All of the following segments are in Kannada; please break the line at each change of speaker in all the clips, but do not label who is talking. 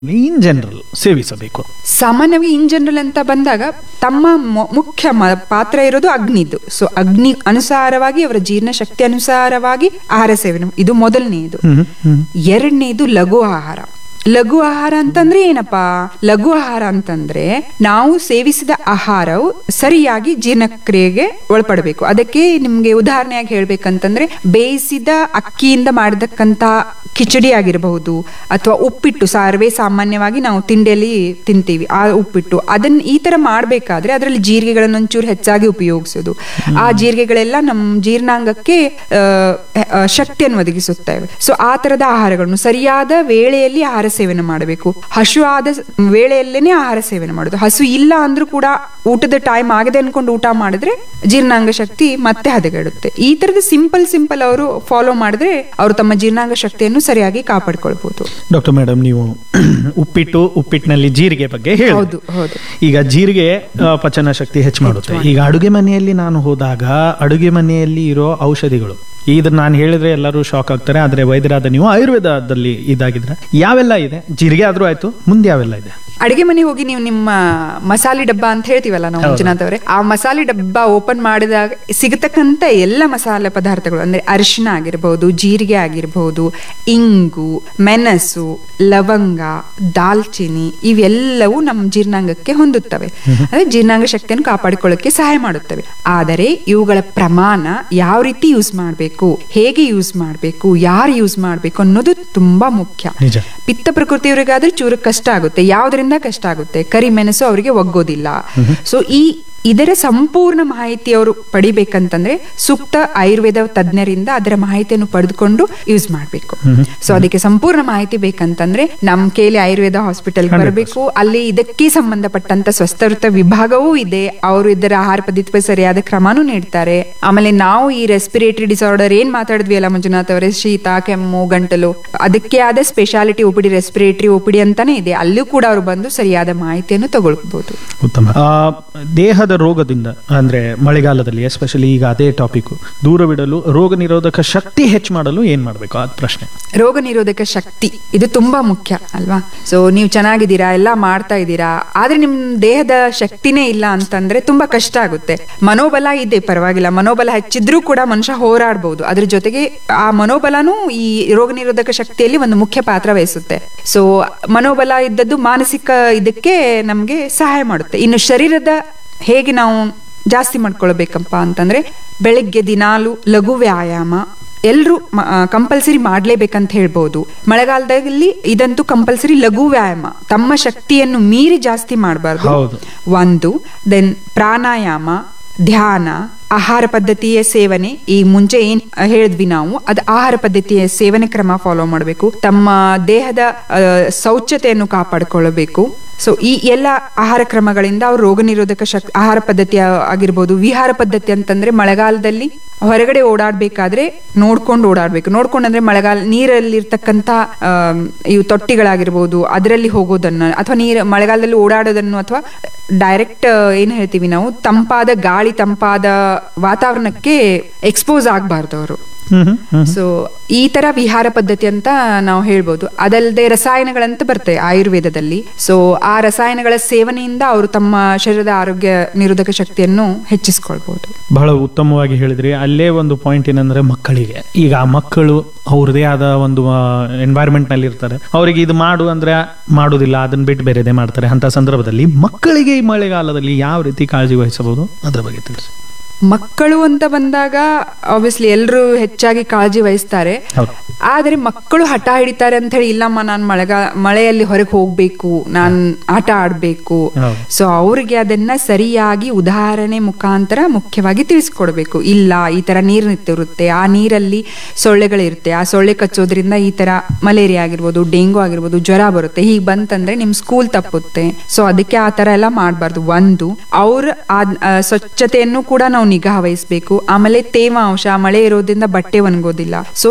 ಇನ್ ಜನರಲ್ ಸೇವಿಸಬೇಕು
ಸಾಮಾನ್ಯವಾಗಿ ಇನ್ ಜನರಲ್ ಅಂತ ಬಂದಾಗ ತಮ್ಮ ಮೊ- ಮುಖ್ಯ ಮ- ಪಾತ್ರ ಇರೋದು ಅಗ್ನಿದು ಸೊ ಅಗ್ನಿ ಅನುಸಾರವಾಗಿ ಅವರ ಜೀರ್ಣ ಶಕ್ತಿ ಅನುಸಾರವಾಗಿ ಆಹಾರ ಸೇವನೆ ಇದು ಮೊದಲನೆಯದು
ಹ್ಮ್ ಹ್ಮ್
ಎರಡನೇದು ಲಘು ಆಹಾರ ಲಘು ಆಹಾರ ಅಂತಂದ್ರೆ ಏನಪ್ಪಾ ಲಘು ಆಹಾರ ಅಂತಂದ್ರೆ ನಾವು ಸೇವಿಸಿದ ಆಹಾರವು ಸರಿಯಾಗಿ ಜೀರ್ಣಕ್ರಿಯೆಗೆ ಒಳಪಡಬೇಕು ಅದಕ್ಕೆ ನಿಮ್ಗೆ ಉದಾಹರಣೆಯಾಗಿ ಹೇಳ್ಬೇಕಂತಂದ್ರೆ ಬೇಯಿಸಿದ ಅಕ್ಕಿಯಿಂದ ಮಾಡಿದಕ್ಕಂತ ಕಿಚಡಿ ಆಗಿರಬಹುದು ಅಥವಾ ಉಪ್ಪಿಟ್ಟು ಸರ್ವೇ ಸಾಮಾನ್ಯವಾಗಿ ನಾವು ತಿಂಡಿಯಲ್ಲಿ ತಿಂತೀವಿ ಆ ಉಪ್ಪಿಟ್ಟು ಅದನ್ನ ಈ ತರ ಮಾಡ್ಬೇಕಾದ್ರೆ ಅದರಲ್ಲಿ ಜೀರಿಗೆಗಳನ್ನು ಒಂಚೂರು ಹೆಚ್ಚಾಗಿ ಉಪಯೋಗಿಸೋದು ಆ ಜೀರಿಗೆಗಳೆಲ್ಲ ನಮ್ಮ ಜೀರ್ಣಾಂಗಕ್ಕೆ ಆ, ಆ, ಶಕ್ತಿಯನ್ನು ಒದಗಿಸುತ್ತವೆ ಸೊ ಆ ತರದ ಆಹಾರಗಳನ್ನು ಸರಿಯಾದ ವೇಳೆಯಲ್ಲಿ ಆಹಾರ ಸೇವನೆ ಮಾಡಬೇಕು ಹಸು ಆದ ಸ- ವೇಳೆಯಲ್ಲೇನೆ ಆಹಾರ ಸೇವನೆ ಮಾಡೋದು ಹಸು ಇಲ್ಲ ಅಂದ್ರೂ ಕೂಡ ಊಟದ ಟೈಮ್ ಆಗದೆ ಅನ್ಕೊಂಡು ಊಟ ಮಾಡಿದ್ರೆ ಜೀರ್ಣಾಂಗ ಶಕ್ತಿ ಮತ್ತೆ ಹದಗೆಡುತ್ತೆ ಈ ತರದ ಸಿಂಪಲ್ ಸಿಂಪಲ್ ಅವರು ಫಾಲೋ ಮಾಡಿದ್ರೆ ಅವರು ತಮ್ಮ ಜೀರ್ಣಾಂಗ ಶಕ್ತಿಯನ್ನು ಸರಿಯಾಗಿ ಕಾಪಾಡ್ಕೊಳ್ಬಹುದು
ಡಾಕ್ಟರ್ ಮೇಡಮ್ ನೀವು ಉಪ್ಪಿಟ್ಟು ಉಪ್ಪಿಟ್ಟಿನಲ್ಲಿ ಜೀರಿಗೆ ಬಗ್ಗೆ ಹೇಳಿ
ಹೌದು ಹೌದು
ಈಗ ಜೀರಿಗೆ ಆ, ಪಚನ ಶಕ್ತಿ ಹೆಚ್ಚು ಮಾಡುತ್ತೆ ಈಗ ಅಡುಗೆ ಮನೆಯಲ್ಲಿ ನಾನು ಹೋದಾಗ ಅಡುಗೆ ಮನೆಯಲ್ಲಿ ಇರೋ ಔಷಧಿಗಳು ಇದನ್ನ ನಾನು ಹೇಳಿದ್ರೆ ಎಲ್ಲರೂ ಶಾಕ್ ಆಗ್ತಾರೆ ಆದ್ರೆ ವೈದ್ಯರಾದ ನೀವು ಆಯುರ್ವೇದದಲ್ಲಿ ಇದಾಗಿದ್ರೆ ಯಾವೆಲ್ಲ ಇದೆ ಜೀರಿಗೆ ಆದ್ರೂ ಆಯ್ತು ಮುಂದೆ ಯಾವೆಲ್ಲ ಇದೆ
ಅಡಿಗೆ ಮನೆ ಹೋಗಿ ನೀವು ನಿಮ್ಮ ಮಸಾಲೆ ಡಬ್ಬ ಅಂತ ಹೇಳ್ತೀವಲ್ಲ ನಾವು ಮಂಜುನಾಥ್ ಅವರೇ ಆ ಮಸಾಲೆ ಡಬ್ಬ ಓಪನ್ ಮಾಡಿದಾಗ ಸಿಗತಕ್ಕಂತ ಎಲ್ಲ ಮಸಾಲೆ ಪದಾರ್ಥಗಳು ಅಂದ್ರೆ ಅರಿಶಿನ ಆಗಿರಬಹುದು ಜೀರಿಗೆ ಆಗಿರಬಹುದು ಇಂಗು ಮೆಣಸು ಲವಂಗ ದಾಲ್ಚಿನಿ ಇವೆಲ್ಲವೂ ನಮ್ಮ ಜೀರ್ಣಾಂಗಕ್ಕೆ ಹೊಂದುತ್ತವೆ ಅಂದ್ರೆ ಜೀರ್ಣಾಂಗ ಶಕ್ತಿಯನ್ನು ಕಾಪಾಡಿಕೊಳ್ಳಕ್ಕೆ ಸಹಾಯ ಮಾಡುತ್ತವೆ ಆದರೆ ಇವುಗಳ ಪ್ರಮಾಣ ಯಾವ ರೀತಿ ಯೂಸ್ ಮಾಡಬೇಕು ಹೇಗೆ ಯೂಸ್ ಮಾಡಬೇಕು ಯಾರು ಯೂಸ್ ಮಾಡಬೇಕು ಅನ್ನೋದು ತುಂಬಾ ಮುಖ್ಯ
ನಿಜ
ಪಿತ್ತ ಪ್ರಕೃತಿಯವರಿಗಾದ್ರೆ ಚೂರು ಕಷ್ಟ ಆಗುತ್ತೆ ಯಾವ್ದ್ರಿಂದ ಕಷ್ಟ ಆಗುತ್ತೆ ಕರಿಮೆಣಸು ಅವರಿಗೆ ಒಗ್ಗೋದಿಲ್ಲ ಸೊ ಈ ಇದರ ಸಂಪೂರ್ಣ ಮಾಹಿತಿ ಅವರು ಪಡಿಬೇಕಂತಂದ್ರೆ ಸೂಕ್ತ ಆಯುರ್ವೇದ ತಜ್ಞರಿಂದ ಅದರ ಮಾಹಿತಿಯನ್ನು ಪಡೆದುಕೊಂಡು ಯೂಸ್ ಮಾಡಬೇಕು ಸೊ ಅದಕ್ಕೆ ಸಂಪೂರ್ಣ ಮಾಹಿತಿ ಬೇಕಂತಂದ್ರೆ ನಮ್ ಕೇಲಿ ಆಯುರ್ವೇದ ಹಾಸ್ಪಿಟಲ್ ಬರಬೇಕು ಅಲ್ಲಿ ಇದಕ್ಕೆ ಸಂಬಂಧಪಟ್ಟಂತ ಸ್ವಸ್ಥವೃತ್ತ ವಿಭಾಗವೂ ಇದೆ ಅವರು ಇದರ ಆಹಾರ ಪದ್ಧತಿ ಸರಿಯಾದ ಕ್ರಮನೂ ನೀಡ್ತಾರೆ ಆಮೇಲೆ ನಾವು ಈ ರೆಸ್ಪಿರೇಟರಿ ಡಿಸಾರ್ಡರ್ ಏನ್ ಮಾತಾಡಿದ್ವಿ ಅಲ್ಲ ಮಂಜುನಾಥ್ ಅವರೇ ಶೀತ ಕೆಮ್ಮು ಗಂಟಲು ಅದಕ್ಕೆ ಆದ ಸ್ಪೆಷಾಲಿಟಿ ಒಪಿಡಿ ರೆಸ್ಪಿರೇಟರಿ ಒಪಿಡಿ ಅಂತಾನೆ ಇದೆ ಅಲ್ಲೂ ಕೂಡ ಅವರು ಬಂದು ಸರಿಯಾದ ಮಾಹಿತಿಯನ್ನು ತಗೊಳ್ಬಹುದು
ಉತ್ತಮ ಆ, ದೇಹದ ರೋಗದಿಂದ ಅಂದ್ರೆ ಮಳೆಗಾಲದಲ್ಲಿ ಎಸ್ಪೆಷಲಿ ಈಗ ಅದೇ ಟಾಪಿಕ್ ದೂರವಿಡಲು ರೋಗ ನಿರೋಧಕ ಶಕ್ತಿ ಹೆಚ್ಚು ಮಾಡಲು ಏನ್ ಮಾಡಬೇಕು ಅದ್ ಪ್ರಶ್ನೆ
ರೋಗ ನಿರೋಧಕ ಶಕ್ತಿ ಇದು ತುಂಬಾ ಮುಖ್ಯ ಅಲ್ವಾ ಸೊ ನೀವು ಚೆನ್ನಾಗಿದ್ದೀರಾ ಎಲ್ಲ ಮಾಡ್ತಾ ಇದ್ದೀರಾ ಆದ್ರೆ ನಿಮ್ ದೇಹದ ಶಕ್ತಿನೇ ಇಲ್ಲ ಅಂತಂದ್ರೆ ತುಂಬಾ ಕಷ್ಟ ಆಗುತ್ತೆ ಮನೋಬಲ ಇದೆ ಪರವಾಗಿಲ್ಲ ಮನೋಬಲ ಹೆಚ್ಚಿದ್ರೂ ಕೂಡ ಮನುಷ್ಯ ಹೋರಾಡಬಹುದು ಅದ್ರ ಜೊತೆಗೆ ಆ ಮನೋಬಲನೂ ಈ ರೋಗ ನಿರೋಧಕ ಶಕ್ತಿಯಲ್ಲಿ ಒಂದು ಮುಖ್ಯ ಪಾತ್ರ ವಹಿಸುತ್ತೆ ಸೊ ಮನೋಬಲ ಇದ್ದದ್ದು ಮಾನಸಿಕ ಇದಕ್ಕೆ ನಮ್ಗೆ ಸಹಾಯ ಮಾಡುತ್ತೆ ಇನ್ನು ಶರೀರದ ಹೇಗೆ ನಾವು ಜಾಸ್ತಿ ಮಾಡ್ಕೊಳ್ಬೇಕಪ್ಪ ಅಂತಂದ್ರೆ ಬೆಳಗ್ಗೆ ದಿನಾಲು ಲಘು ವ್ಯಾಯಾಮ ಎಲ್ರು ಕಂಪಲ್ಸರಿ ಮಾಡ್ಲೇಬೇಕಂತ ಹೇಳ್ಬೋದು ಮಳೆಗಾಲದಲ್ಲಿ ಇದಂತೂ ಕಂಪಲ್ಸರಿ ಲಘು ವ್ಯಾಯಾಮ ತಮ್ಮ ಶಕ್ತಿಯನ್ನು ಮೀರಿ ಜಾಸ್ತಿ ಮಾಡಬಾರ್ದು
ಹೌದು.
ಒಂದು ದೆನ್ ಪ್ರಾಣಾಯಾಮ ಧ್ಯಾನ ಆಹಾರ ಪದ್ಧತಿಯ ಸೇವನೆ ಈ ಮುಂಚೆ ಏನ್ ಹೇಳಿದ್ವಿ ನಾವು ಅದು ಆಹಾರ ಪದ್ಧತಿಯ ಸೇವನೆ ಕ್ರಮ ಫಾಲೋ ಮಾಡಬೇಕು ತಮ್ಮ ದೇಹದ ಆ, ಶೌಚ್ಯತೆಯನ್ನು ಕಾಪಾಡಿಕೊಳ್ಳಬೇಕು ಸೊ ಈ ಎಲ್ಲ ಆಹಾರ ಕ್ರಮಗಳಿಂದ ಅವ್ರು ರೋಗ ನಿರೋಧಕ ಶಕ್ತಿ ಆಹಾರ ಪದ್ಧತಿ ಆ- ಆಗಿರ್ಬೋದು ವಿಹಾರ ಪದ್ಧತಿ ಅಂತಂದ್ರೆ ಮಳೆಗಾಲದಲ್ಲಿ ಹೊರಗಡೆ ಓಡಾಡ್ಬೇಕಾದ್ರೆ ನೋಡ್ಕೊಂಡು ಓಡಾಡ್ಬೇಕು ನೋಡ್ಕೊಂಡಂದ್ರೆ ಮಳೆಗಾಲ ನೀರಲ್ಲಿರ್ತಕ್ಕಂಥ ಆಮ್, ಇವು ತೊಟ್ಟಿಗಳಾಗಿರ್ಬೋದು ಅದರಲ್ಲಿ ಹೋಗೋದನ್ನ ಅಥವಾ ನೀರು ಮಳೆಗಾಲದಲ್ಲಿ ಓಡಾಡೋದನ್ನು ಅಥವಾ ಡೈರೆಕ್ಟ್ ಏನ್ ಹೇಳ್ತೀವಿ ನಾವು ತಂಪಾದ ಗಾಳಿ ತಂಪಾದ ವಾತಾವರಣಕ್ಕೆ ಎಕ್ಸ್ಪೋಸ್ ಆಗಬಾರ್ದು ಅವರು
ಹ್ಮ್ ಹ್ಮ್ ಹ್ಮ್
ಸೊ ಈ ತರ ವಿಹಾರ ಪದ್ಧತಿ ಅಂತ ನಾವು ಹೇಳ್ಬೋದು ಅದಲ್ಲದೆ ರಸಾಯನಗಳಂತ ಬರ್ತವೆ ಆಯುರ್ವೇದದಲ್ಲಿ ಸೊ ಆ ರಸಾಯನಗಳ ಸೇವನೆಯಿಂದ ಅವರು ತಮ್ಮ ಶರೀರದ ಆರೋಗ್ಯ ನಿರೋಧಕ ಶಕ್ತಿಯನ್ನು ಹೆಚ್ಚಿಸ್ಕೊಳ್ಬಹುದು
ಬಹಳ ಉತ್ತಮವಾಗಿ ಹೇಳಿದ್ರಿ ಅಲ್ಲೇ ಒಂದು ಪಾಯಿಂಟ್ ಏನಂದ್ರೆ ಮಕ್ಕಳಿಗೆ ಈಗ ಆ ಮಕ್ಕಳು ಅವ್ರದೇ ಆದ ಒಂದು ಎನ್ವೈರ್ಮೆಂಟ್ ನಲ್ಲಿ ಇರ್ತಾರೆ ಅವರಿಗೆ ಇದು ಮಾಡು ಅಂದ್ರೆ ಮಾಡುದಿಲ್ಲ ಅದನ್ನ ಬಿಟ್ಟು ಬೇರೆದೇ ಮಾಡ್ತಾರೆ ಅಂತ ಸಂದರ್ಭದಲ್ಲಿ ಮಕ್ಕಳಿಗೆ ಈ ಮಳೆಗಾಲದಲ್ಲಿ ಯಾವ ರೀತಿ ಕಾಳಜಿ ವಹಿಸಬಹುದು ಅದ್ರ ಬಗ್ಗೆ ತಿಳಿಸಿ
ಮಕ್ಕಳು ಅಂತ ಬಂದಾಗ ಆಬ್ವಿಯಸ್ಲಿ ಎಲ್ಲರೂ ಹೆಚ್ಚಾಗಿ ಕಾಳಜಿ ವಹಿಸ್ತಾರೆ
ಹೌದು
ಆದ್ರೆ ಮಕ್ಕಳು ಹಠ ಹಿಡಿತಾರೆ ಅಂತ ಹೇಳಿ ಇಲ್ಲಮ್ಮ ನಾನು ಮಳೆಗಾ ಮಳೆಯಲ್ಲಿ ಹೊರಗೆ ಹೋಗ್ಬೇಕು ನಾನು ಆಟ ಆಡ್ಬೇಕು
ಹೌದು.
ಸೊ ಅವ್ರಿಗೆ ಅದನ್ನ ಸರಿಯಾಗಿ ಉದಾಹರಣೆ ಮುಖಾಂತರ ಮುಖ್ಯವಾಗಿ ತಿಳಿಸ್ಕೊಡ್ಬೇಕು ಇಲ್ಲ ಈ ತರ ನೀರು ನಿಂತಿರುತ್ತೆ ಆ ನೀರಲ್ಲಿ ಸೊಳ್ಳೆಗಳಿರುತ್ತೆ ಆ ಸೊಳ್ಳೆ ಕಚ್ಚೋದ್ರಿಂದ ಈ ತರ ಮಲೇರಿಯಾ ಆಗಿರ್ಬೋದು ಡೆಂಗು ಆಗಿರ್ಬೋದು ಜ್ವರ ಬರುತ್ತೆ ಹೀಗೆ ಬಂತಂದ್ರೆ ನಿಮ್ ಸ್ಕೂಲ್ ತಪ್ಪುತ್ತೆ ಸೊ ಅದಕ್ಕೆ ಆ ತರ ಎಲ್ಲ ಮಾಡಬಾರ್ದು ಒಂದು ಅವ್ರ ಆ ಆ ಸ್ವಚ್ಛತೆಯನ್ನು ಕೂಡ ನಾವು ನಿಗಾ ವಹಿಸ್ಬೇಕು ಆಮೇಲೆ ತೇವಾಂಶ ಮಳೆ ಇರೋದ್ರಿಂದ ಬಟ್ಟೆ ಒಣಗೋದಿಲ್ಲ ಸೊ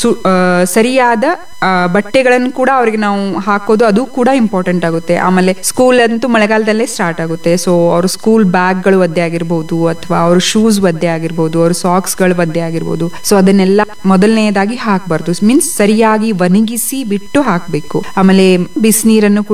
ಸರಿಯಾದ ಆ, ಬಟ್ಟೆಗಳನ್ನು ಕೂಡ ಅವ್ರಿಗೆ ನಾವು ಹಾಕೋದು ಅದು ಕೂಡ ಇಂಪಾರ್ಟೆಂಟ್ ಆಗುತ್ತೆ ಆಮೇಲೆ ಸ್ಕೂಲ್ ಅಂತೂ ಮಳೆಗಾಲದಲ್ಲೇ ಸ್ಟಾರ್ಟ್ ಆಗುತ್ತೆ ಸೊ ಅವ್ರ ಸ್ಕೂಲ್ ಬ್ಯಾಗ್ಗಳು ಒದ್ದೆ ಆಗಿರ್ಬೋದು ಅಥವಾ ಅವ್ರ ಶೂಸ್ ಒದ್ದೆ ಆಗಿರ್ಬೋದು ಅವ್ರ ಸಾಕ್ಸ್ಗಳು ಒದ್ದೆ ಆಗಿರ್ಬೋದು ಸೊ ಅದನ್ನೆಲ್ಲ ಮೊದಲನೆಯದಾಗಿ ಹಾಕ್ಬಾರ್ದು ಮೀನ್ಸ್ ಸರಿಯಾಗಿ ಒಣಗಿಸಿ ಬಿಟ್ಟು ಹಾಕ್ಬೇಕು ಆಮೇಲೆ ಬಿಸಿನೀರನ್ನು ಕೂಡ